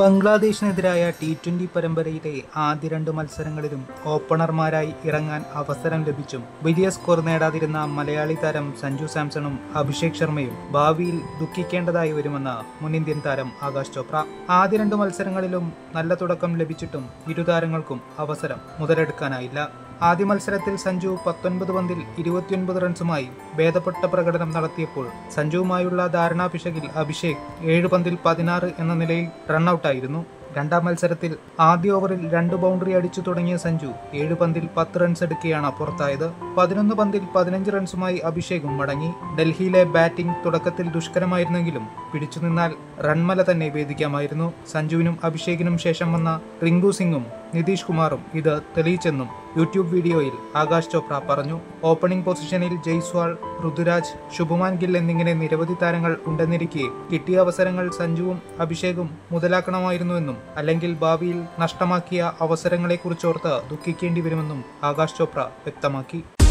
ബംഗ്ലാദേശിനെതിരായ T twenty പരമ്പരയിലെ ആദ്യ രണ്ട് മത്സരങ്ങളിലും ഓപ്പണർമാരായി ഇറങ്ങാൻ അവസരം ലഭിച്ചും വലിയ സ്കോർ നേടാതിരുന്ന മലയാളി താരം സഞ്ജു സാംസണും അഭിഷേക് ശർമ്മയും ഭാവിയിൽ ദുഃഖിക്കേണ്ടതായി വരുമെന്ന് മുൻ ഇന്ത്യൻ താരം ആകാശ് ചോപ്ര ആദ്യ രണ്ട് മത്സരങ്ങളിലും നല്ല തുടക്കം ലഭിച്ചിട്ടും ഇരു താരങ്ങൾക്കും അവസരം മുതലെടുക്കാനായില്ല ആദ്യ മത്സരത്തിൽ സഞ്ജു പത്തൊൻപത് പന്തിൽ ഇരുപത്തിയൊൻപത് റൺസുമായി ഭേദപ്പെട്ട പ്രകടനം നടത്തിയപ്പോൾ സഞ്ജുവുമായുള്ള ധാരണാപിശകിൽ അഭിഷേക് ഏഴ് പന്തിൽ പതിനാറ് എന്ന നിലയിൽ റണ്ണൌട്ടായിരുന്നു രണ്ടാം മത്സരത്തിൽ ആദ്യ ഓവറിൽ രണ്ട് ബൗണ്ടറി അടിച്ചു തുടങ്ങിയ സഞ്ജു ഏഴ് പന്തിൽ പത്ത് റൺസ് എടുക്കെയാണ് പുറത്തായത് പതിനൊന്ന് പന്തിൽ പതിനഞ്ച് റൺസുമായി അഭിഷേകും മടങ്ങി ഡൽഹിയിലെ ബാറ്റിംഗ് തുടക്കത്തിൽ ദുഷ്കരമായിരുന്നെങ്കിലും പിടിച്ചു നിന്നാൽ റൺമല തന്നെ വേദിക്കാമായിരുന്നു സഞ്ജുവിനും അഭിഷേകിനും ശേഷം വന്ന റിങ്കു സിംഗും നിതീഷ് കുമാറും ഇത് തെളിയിച്ചെന്നും യൂട്യൂബ് വീഡിയോയിൽ ആകാശ് ചോപ്ര പറഞ്ഞു ഓപ്പണിംഗ് പൊസിഷനിൽ ജയ്സ്വാൾ ഋതുരാജ് ശുഭമാൻ ഗിൽ എന്നിങ്ങനെ നിരവധി താരങ്ങൾ ഉണ്ടെന്നിരിക്കെ കിട്ടിയ അവസരങ്ങൾ സഞ്ജുവും അഭിഷേകും മുതലാക്കണമായിരുന്നുവെന്നും അല്ലെങ്കിൽ ഭാവിയിൽ നഷ്ടമാക്കിയ അവസരങ്ങളെക്കുറിച്ചോർത്ത് ദുഃഖിക്കേണ്ടി വരുമെന്നും ആകാശ് ചോപ്ര വ്യക്തമാക്കി